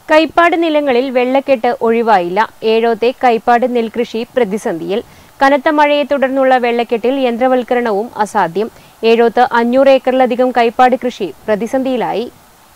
കൈപ്പാട് നിലങ്ങളിൽ വെള്ളക്കെട്ട് ഒഴിവായില്ല ഏഴോത്തെ കൈപ്പാട് നെൽകൃഷി പ്രതിസന്ധിയിൽ കനത്ത മഴയെ തുടർന്നുള്ള വെള്ളക്കെട്ടിൽ യന്ത്രവൽക്കരണവും അസാധ്യം ഏഴോത്ത് അഞ്ഞൂറ് ഏക്കറിലധികം കൈപ്പാട് കൃഷി പ്രതിസന്ധിയിലായി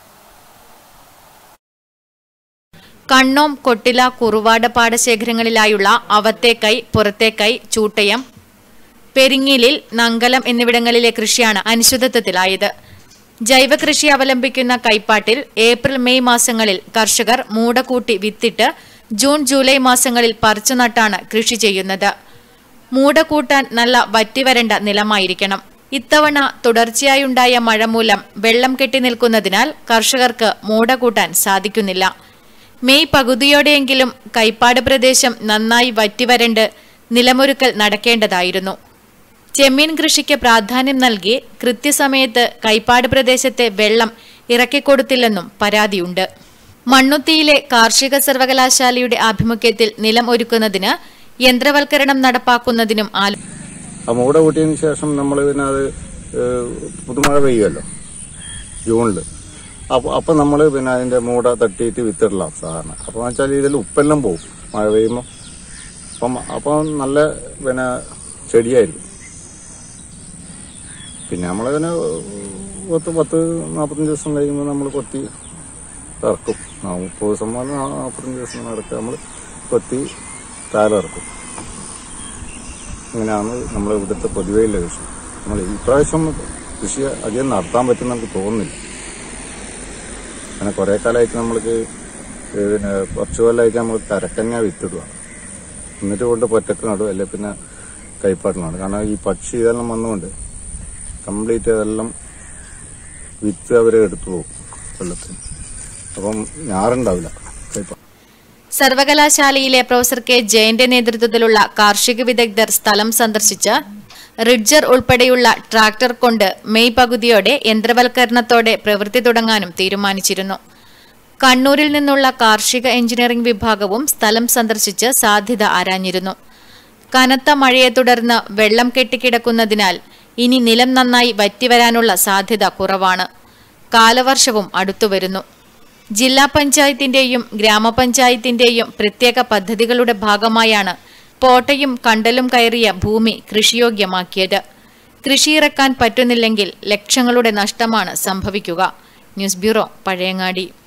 കണ്ണോം കൊട്ടില കുറുവാട് പാടശേഖരങ്ങളിലായുള്ള അവത്തേക്കൈ പുറത്തേക്കൈ ചൂട്ടയം പെരിങ്ങിലിൽ നങ്കലം എന്നിവിടങ്ങളിലെ കൃഷിയാണ് അനിശ്ചിതത്വത്തിലായത് ജൈവ കൃഷി അവലംബിക്കുന്ന കൈപ്പാട്ടിൽ ഏപ്രിൽ മെയ് മാസങ്ങളിൽ കർഷകർ മൂടകൂട്ടി വിത്തിട്ട് ജൂൺ ജൂലൈ മാസങ്ങളിൽ പറിച്ചു നട്ടാണ് കൃഷി ചെയ്യുന്നത് മൂട കൂട്ടാൻ നല്ല വറ്റിവരണ്ട നിലമായിരിക്കണം ഇത്തവണ തുടർച്ചയായുണ്ടായ മഴ മൂലം വെള്ളം കെട്ടി നിൽക്കുന്നതിനാൽ കർഷകർക്ക് മൂട കൂട്ടാൻ സാധിക്കുന്നില്ല മെയ് പകുതിയോടെയെങ്കിലും കൈപ്പാട് പ്രദേശം നന്നായി വറ്റിവരണ്ട് നിലമൊരുക്കൽ നടക്കേണ്ടതായിരുന്നു ചെമ്മീൻ കൃഷിക്ക് പ്രാധാന്യം നൽകി കൃത്യസമയത്ത് കൈപ്പാട് പ്രദേശത്തെ വെള്ളം ഇറക്കിക്കൊടുത്തില്ലെന്നും പരാതിയുണ്ട് മണ്ണുത്തിയിലെ കാർഷിക സർവകലാശാലയുടെ ആഭിമുഖ്യത്തിൽ നിലം ഒരുക്കുന്നതിന് യന്ത്രവൽക്കരണം നടപ്പാക്കുന്നതിനും ആലോ ആ മൂട കൂട്ടിയതിന് ശേഷം നമ്മൾ പിന്നെ അത് ഏഹ്, പുതുമഴ പെയ്യുമല്ലോ ജൂണിൽ അപ്പോൾ അപ്പം നമ്മൾ പിന്നെ അതിന്റെ മൂട തട്ടിയിട്ട് വിത്തിടலாம் സാധാരണ അപ്പോൾ വെച്ചാൽ ഇതിൽ ഉപ്പെല്ലാം പോകും മഴ പെയ്യുമ്പോൾ അപ്പം അപ്പം നല്ല പിന്നെ ചെടിയായിരിക്കും പിന്നെ നമ്മളിങ്ങനെ പത്ത് പത്ത് നാൽപ്പത്തഞ്ച് ദിവസം കഴിയുമ്പോൾ നമ്മൾ കൊത്തി ഇറക്കും ആ, മുപ്പത് ദിവസം മുതൽ നാൽപ്പത്തഞ്ച് ദിവസം ഇറക്കുക നമ്മൾ കൊത്തി താഴെ ഇറക്കും ഇങ്ങനെയാണ് നമ്മൾ ഇവിടുത്തെ പൊതുവെയുള്ള കൃഷി നമ്മൾ ഇപ്രാവശ്യം കൃഷി അധികം നടത്താൻ പറ്റും നമുക്ക് തോന്നുന്നില്ല അങ്ങനെ കുറെ കാലമായിട്ട് നമ്മൾക്ക് പിന്നെ കുറച്ച് കൊല്ലമായിട്ട് നമ്മൾ കരക്കഞ്ഞ വിത്തിടുക എന്നിട്ട് കൊണ്ട് പൊറ്റക്ക് നടും അല്ലെ പിന്നെ കൈപ്പാട്ട് നടും കാരണം ഈ പക്ഷി ഇതെല്ലാം വന്നുകൊണ്ട് കംപ്ലീറ്റ് അതെല്ലാം വിത്ത് അവർ എടുത്തു പോകും വെള്ളത്തിന് അപ്പം ഞാറുണ്ടാവില്ല കൈപ്പാട്ട് സർവകലാശാലയിലെ പ്രൊഫസർ കെ ജയന്റെ നേതൃത്വത്തിലുള്ള കാർഷിക വിദഗ്ധർ സ്ഥലം സന്ദർശിച്ച് റിഡ്ജർ ഉൾപ്പെടെയുള്ള ട്രാക്ടർ കൊണ്ട് മെയ് പകുതിയോടെ യന്ത്രവൽക്കരണത്തോടെ പ്രവൃത്തി തുടങ്ങാനും തീരുമാനിച്ചിരുന്നു കണ്ണൂരിൽ നിന്നുള്ള കാർഷിക എഞ്ചിനീയറിംഗ് വിഭാഗവും സ്ഥലം സന്ദർശിച്ച് സാധ്യത ആരാഞ്ഞിരുന്നു കനത്ത മഴയെ തുടർന്ന് വെള്ളം കെട്ടിക്കിടക്കുന്നതിനാൽ ഇനി നിലം നന്നായി വറ്റിവരാനുള്ള സാധ്യത കുറവാണ് കാലവർഷവും അടുത്തുവരുന്നു ജില്ലാ പഞ്ചായത്തിന്റെയും ഗ്രാമപഞ്ചായത്തിന്റെയും പ്രത്യേക പദ്ധതികളുടെ ഭാഗമായാണ് പോട്ടയും കണ്ടലും കയറിയ ഭൂമി കൃഷിയോഗ്യമാക്കിയത് കൃഷിയിറക്കാൻ പറ്റുന്നില്ലെങ്കിൽ ലക്ഷങ്ങളുടെ നഷ്ടമാണ് സംഭവിക്കുക ന്യൂസ് ബ്യൂറോ പഴയങ്ങാടി